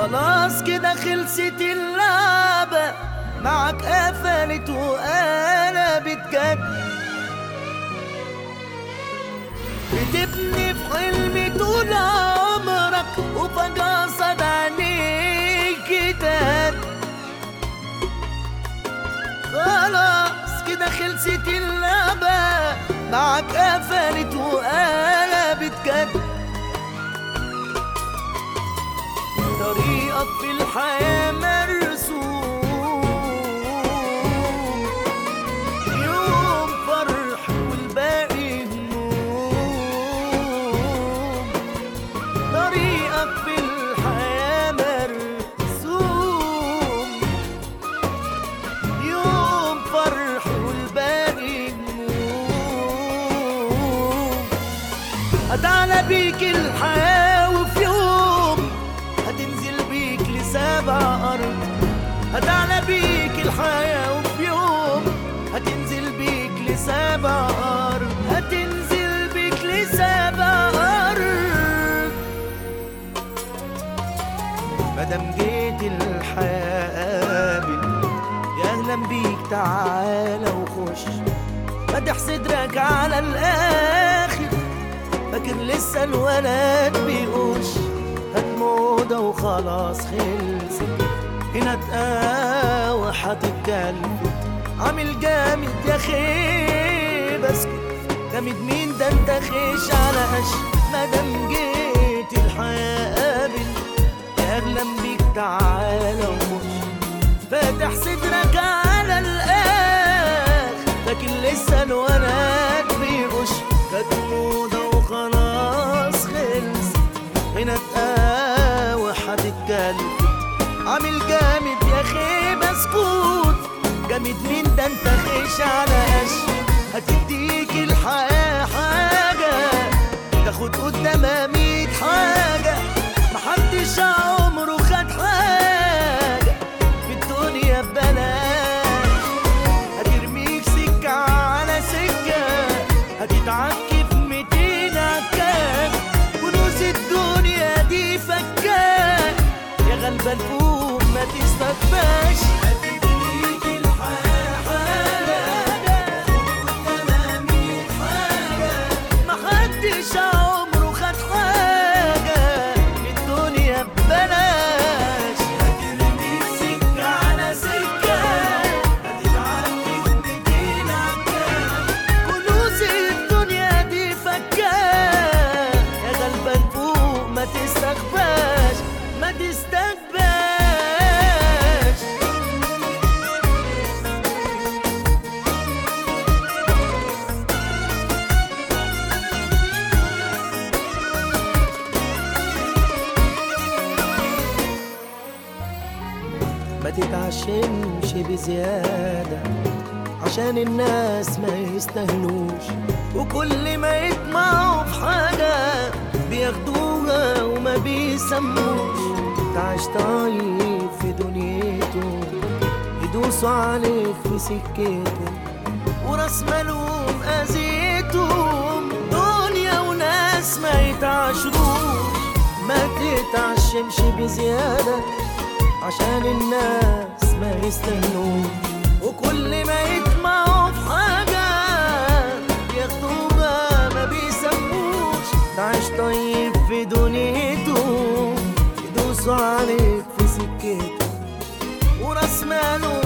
خلاص كده خلصت اللعبة معك قفلت وقلبت جد بتبني في حلم طول عمرك وفجأة صد عينيك تاد خلاص كده خلصت اللعبة معك قفلت وقلبت جد طريقك في الحياة مرسوم يوم فرح والباقي هموم طريقك في الحياة مرسوم يوم فرح والباقي هموم هتعلى بيك الحياة وفي يوم هتنزل بيك لسبع أرض هتعلى بيك الحياة وفي يوم هتنزل بيك لسبع أرض هتنزل بيك لسبع أرض مادام جيت الحياة قابل يا أهلا بيك تعالى وخش فتح صدرك على الآخر فاكر لسه الولد بيقوش هات موضة وخلاص خلصت هنا تقاوى هتتكلم عامل جامد يا خيب اسكت جامد مين ده انت خيش على قش مادام جيت الحياة قابل يا اغلى بيك تعالى وخش فاتح صدرك على الاخر لكن لسه الولد بيغش كانت موضة وخلاص خلص هنا تقاوى هتتكلم عامل جامد يا خيب اسكت جامد مين ده انت خيش على قش هتديك الحياة حاجة تاخد قدامها ميت حاجة محدش عمره خد حاجة في الدنيا ببلاش هترميك سكة على سكة هتتعكي في ميتين عكاك كنوز الدنيا دي فكاك يا غلبان فوق ما تستكفاش هتديك الحياة حاجة قدامها ميت حاجة محدش عمره خد حاجة في الدنيا ببلاش هترميك سكة على سكة هتتعدي في ميتين عكاك كنوز الدنيا دي فكاك يا غلبان فوق ما تستخباش ما تستخباش ما تتعشمش بزيادة عشان الناس ما يستاهلوش وكل ما يطمعوا في حاجة بياخدوها وما بيسموش تعيش طيب في دنيته يدوسوا عليك في سكته وراس مالهم اذيتهم دنيا وناس ما يتعاشروش ما تتعشمش بزيادة عشان الناس ما يستنوش وكل ما يطمعوا في حاجة ياخدوها ما بيسموش تعيش طيب في دنيته يدوسوا عليك في سكته وراس ماله